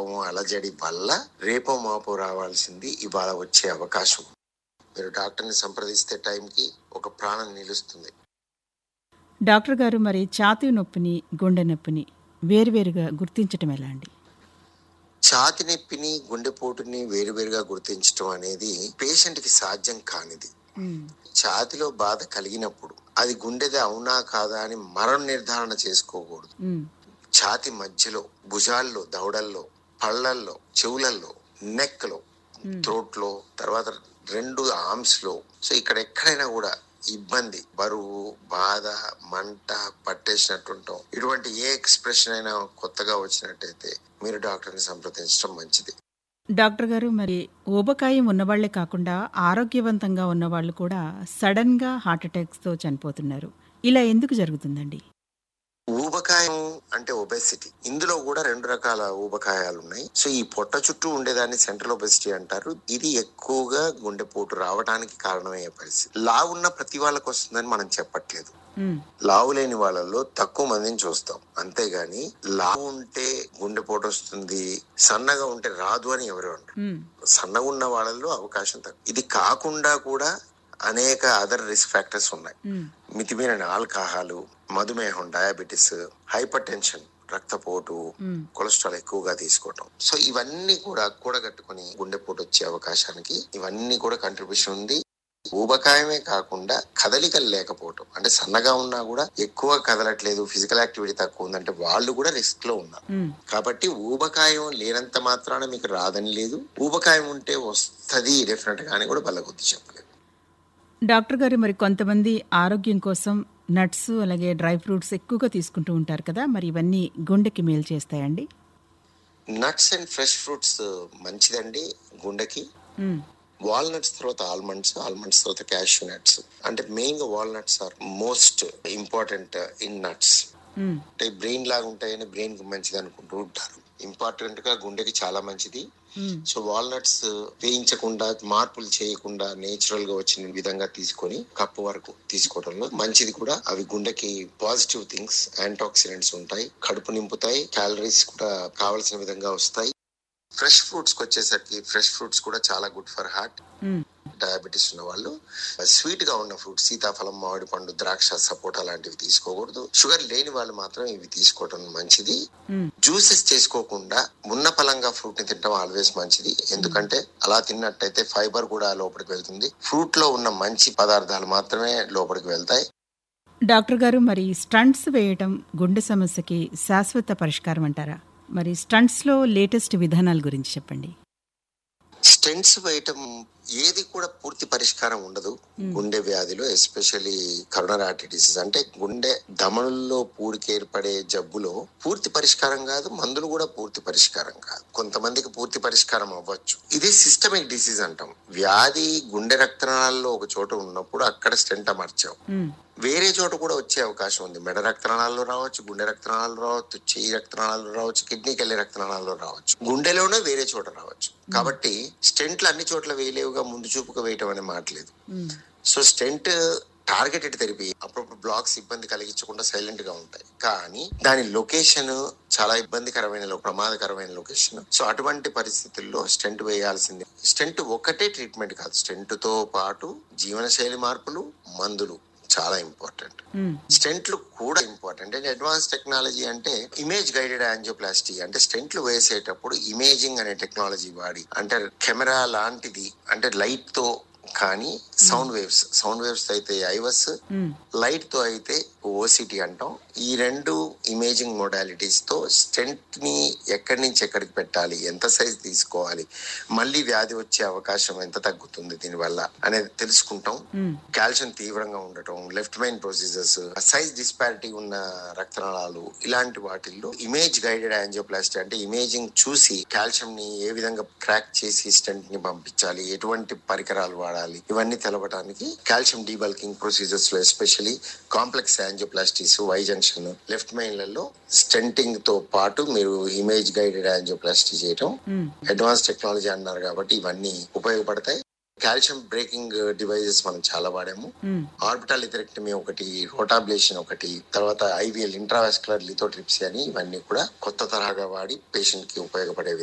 కోపము అలజడి వల్ల రేపో మాపో రావాల్సింది ఇవాళ వచ్చే అవకాశం మీరు డాక్టర్ని సంప్రదిస్తే టైంకి ఒక ప్రాణం నిలుస్తుంది డాక్టర్ గారు మరి ఛాతీ నొప్పిని గుండె నొప్పిని వేరువేరుగా గుర్తించటం ఎలా అండి ఛాతి నొప్పిని గుండెపోటుని వేరువేరుగా గుర్తించడం అనేది పేషెంట్ కి సాధ్యం కానిది ఛాతిలో బాధ కలిగినప్పుడు అది గుండెది అవునా కాదా అని మరణ నిర్ధారణ చేసుకోకూడదు ఉమ్, ఛాతి మధ్యలో భుజాల్లో దవడల్లో పళ్ళల్లో చెవులల్లో నెక్ లో థ్రోట్ లో తర్వాత రెండు ఆర్మ్స్ లో సో ఇక్కడ ఎక్కడైనా కూడా ఇబ్బంది బరువు బాధ మంట పట్టేసినట్టు ఉంటాం ఇటువంటి ఏ ఎక్స్ప్రెషన్ అయినా కొత్తగా వచ్చినట్టయితే మీరు డాక్టర్ని సంప్రదించడం మంచిది డాక్టర్ గారు మరి ఊబకాయం ఉన్నవాళ్లే కాకుండా ఆరోగ్యవంతంగా ఉన్నవాళ్ళు కూడా సడన్గా హార్ట్ అటాక్స్తో చనిపోతున్నారు ఇలా ఎందుకు జరుగుతుందండి ఊబకాయం అంటే ఒబెసిటీ ఇందులో కూడా రెండు రకాల ఊబకాయాలు ఉన్నాయి సో ఈ పొట్ట చుట్టూ ఉండేదాన్ని సెంట్రల్ ఒబెసిటీ అంటారు ఇది ఎక్కువగా గుండెపోటు రావడానికి కారణమయ్యే పరిస్థితి లావు ఉన్న ప్రతి వాళ్ళకి వస్తుందని మనం చెప్పట్లేదు ఉమ్, లావు లేని వాళ్ళలో తక్కువ మందిని చూస్తాం అంతేగాని లావు ఉంటే గుండెపోటు వస్తుంది సన్నగా ఉంటే రాదు అని ఎవరు అంటారు ఉమ్, సన్నగా ఉన్న వాళ్ళలో అవకాశం తక్కువ ఇది కాకుండా కూడా అనేక అదర్ రిస్క్ ఫ్యాక్టర్స్ ఉన్నాయి ఉమ్, మితిమీరిన ఆల్కహాలు మధుమేహం డయాబెటిస్ హైపర్ టెన్షన్ రక్తపోటు ఉమ్, కొలెస్ట్రాల్ ఎక్కువగా తీసుకోవటం సో ఇవన్నీ కూడా కూడగట్టుకుని గుండెపోటు వచ్చే అవకాశానికి ఇవన్నీ కూడా కంట్రిబ్యూషన్ ఉంది ఊబకాయమే కాకుండా కదలికలు లేకపోవటం అంటే సన్నగా ఉన్నా కూడా ఎక్కువ కదలట్లేదు ఫిజికల్ యాక్టివిటీ తక్కువ ఉందంటే వాళ్ళు కూడా రిస్క్ లో ఉన్నారు ఉమ్. కాబట్టి ఊబకాయం లేనంత మాత్రాన మీకు రాదని లేదు ఊబకాయం ఉంటే వస్తుంది డెఫినెట్ గా అని కూడా బల్లగుద్ది చెప్పలేదు డాక్టర్ గారు మరి కొంతమంది ఆరోగ్యం కోసం నట్స్ అలాగే డ్రై ఫ్రూట్స్ ఎక్కువగా తీసుకుంటూ ఉంటారు కదా మరి ఇవన్నీ గుండెకి మేలు చేస్తాయండి నట్స్ అండ్ ఫ్రెష్ ఫ్రూట్స్ మంచిదండి గుండెకి ఉమ్, వాల్నట్స్ తర్వాత ఆల్మండ్స్ ఆల్మండ్స్ తర్వాత క్యాష్యూ నట్స్ అంటే మెయిన్ గా walnuts are most important in nuts um, అంటే బ్రెయిన్ లాగా ఉంటాయని బ్రెయిన్ కి మంచిది అనుకుంటూ ఉంటారు ఇంపార్టెంట్ గా గుండెకి చాలా మంచిది ఉమ్, సో వాల్నట్స్ వేయించకుండా మార్పులు చేయకుండా నేచురల్ గా వచ్చిన విధంగా తీసుకొని కప్పు వరకు తీసుకోవడంలో మంచిది కూడా అవి గుండెకి పాజిటివ్ థింగ్స్ యాంటాక్సిడెంట్స్ ఉంటాయి కడుపు నింపుతాయి క్యాలరీస్ కూడా కావలసిన విధంగా వస్తాయి ఫ్రెష్ ఫ్రూట్స్ కి వచ్చేసరికి ఫ్రెష్ ఫ్రూట్స్ కూడా చాలా good for heart um, diabetes ఉన్న వాళ్ళు స్వీట్ గా ఉన్న ఫ్రూట్ సీతాఫలం మామిడి పండు ద్రాక్ష సపోటా లాంటివి తీసుకోకూడదు షుగర్ లేని వాళ్ళు మాత్రం ఇవి తీసుకోవడం మంచిది ఉమ్, జ్యూసెస్ చేసుకోకుండా ఉన్న పలంగా ఫ్రూట్ ని తినడం ఆల్వేస్ మంచిది ఎందుకంటే అలా తిన్నట్టయితే ఫైబర్ కూడా లోపలికి వెళ్తుంది ఫ్రూట్ లో ఉన్న మంచి పదార్థాలు మాత్రమే లోపలికి వెళ్తాయి డాక్టర్ గారు మరి స్టంట్స్ వేయటం గుండె సమస్యకి శాశ్వత పరిష్కారం అంటారా మరి స్టంట్స్లో లేటెస్ట్ విధానాల గురించి చెప్పండి స్టెంట్స్ వేయటం ఏది కూడా పూర్తి పరిష్కారం ఉండదు గుండె వ్యాధిలో ఎస్పెషల్లీ కరోనర్ ఆర్టరీ డిసీజ్ అంటే గుండె ధమనుల్లో పూడికి ఏర్పడే జబ్బులో పూర్తి పరిష్కారం కాదు మందులు కూడా పూర్తి పరిష్కారం కాదు కొంతమందికి పూర్తి పరిష్కారం అవ్వచ్చు ఇది సిస్టమిక్ డిసీజ్ అంటాం వ్యాధి గుండె రక్తనాళాల్లో ఒక చోట ఉన్నప్పుడు అక్కడ స్టెంట్ అమర్చాం ఉమ్, వేరే చోట కూడా వచ్చే అవకాశం ఉంది మెడ రక్తనాళాల్లో రావచ్చు గుండె రక్తనాళాలు రావచ్చు చెయ్యి రక్తనాళాలు రావచ్చు కిడ్నీకి వెళ్ళే రక్తనాళాల్లో రావచ్చు గుండెలోనే వేరే చోట రావచ్చు కాబట్టి స్టెంట్లు అన్ని చోట్ల వేయలేవుగా ముందు చూపుగా వేయటం అనే మాట లేదు um, so stent targeted therapy అప్పుడప్పుడు బ్లాక్స్ ఇబ్బంది కలిగించకుండా సైలెంట్ గా ఉంటాయి కానీ దాని లొకేషన్ చాలా ఇబ్బందికరమైన లో- ప్రమాదకరమైన లొకేషన్ సో అటువంటి పరిస్థితుల్లో స్టెంట్ వేయాల్సింది స్టెంట్ ఒకటే ట్రీట్మెంట్ కాదు స్టెంట్ తో పాటు జీవనశైలి మార్పులు మందులు చాలా ఇంపార్టెంట్ ఉమ్, స్టెంట్లు కూడా ఇంపార్టెంట్ అంటే అడ్వాన్స్ టెక్నాలజీ అంటే ఇమేజ్ గైడెడ్ యాంజియోప్లాస్టీ అంటే స్టెంట్లు వేసేటప్పుడు ఇమేజింగ్ అనే టెక్నాలజీ వాడి అంటే కెమెరా లాంటిది అంటే లైట్ తో కానీ సౌండ్ వేవ్స్ సౌండ్ వేవ్స్ అయితే ఐవస్ ఉమ్, లైట్ తో అయితే ఓసిటీ అంటాం ఈ రెండు ఇమేజింగ్ మొడాలిటీస్ తో స్టెంట్ ని ఎక్కడి నుంచి ఎక్కడికి పెట్టాలి ఎంత సైజ్ తీసుకోవాలి మళ్ళీ వ్యాధి వచ్చే అవకాశం ఎంత తగ్గుతుంది దీనివల్ల అనేది తెలుసుకుంటాం ఉమ్, కాల్షియం తీవ్రంగా ఉండటం left main procedures size disparity ఉన్న రక్తనాళాలు ఇలాంటి వాటిల్లో ఇమేజ్ గైడెడ్ యాంజియోప్లాస్టీ అంటే ఇమేజింగ్ చూసి కాల్షియం ని ఏ విధంగా క్రాక్ చేసి స్టెంట్ ని పంపించాలి ఎటువంటి పరికరాలు వాడాలి ఇవన్నీ తెలవడానికి కాల్షియం డీబల్కింగ్ ప్రొసీజర్స్ లో especially complex angioplasties Y junction left మైన్లలో స్టెంటింగ్ తో పాటు మీరు ఇమేజ్ గైడెడ్ యాంజియోప్లాస్టీ చేయటం ఉమ్, అడ్వాన్స్ టెక్నాలజీ అన్నారు కాబట్టి ఇవన్నీ ఉపయోగపడతాయి కాల్షియం బ్రేకింగ్ డివైజెస్ మనం చాలా వాడాము ఉమ్, ఆర్బిటల్ ఇథరెక్టమీ ఒకటి రోటాబ్లేషన్ ఒకటి తర్వాత ఐవీఎల్ ఇంట్రావాస్కులర్ లిథోట్రిప్సీ అని ఇవన్నీ కూడా కొత్త తరహాగా వాడి పేషెంట్ కి ఉపయోగపడే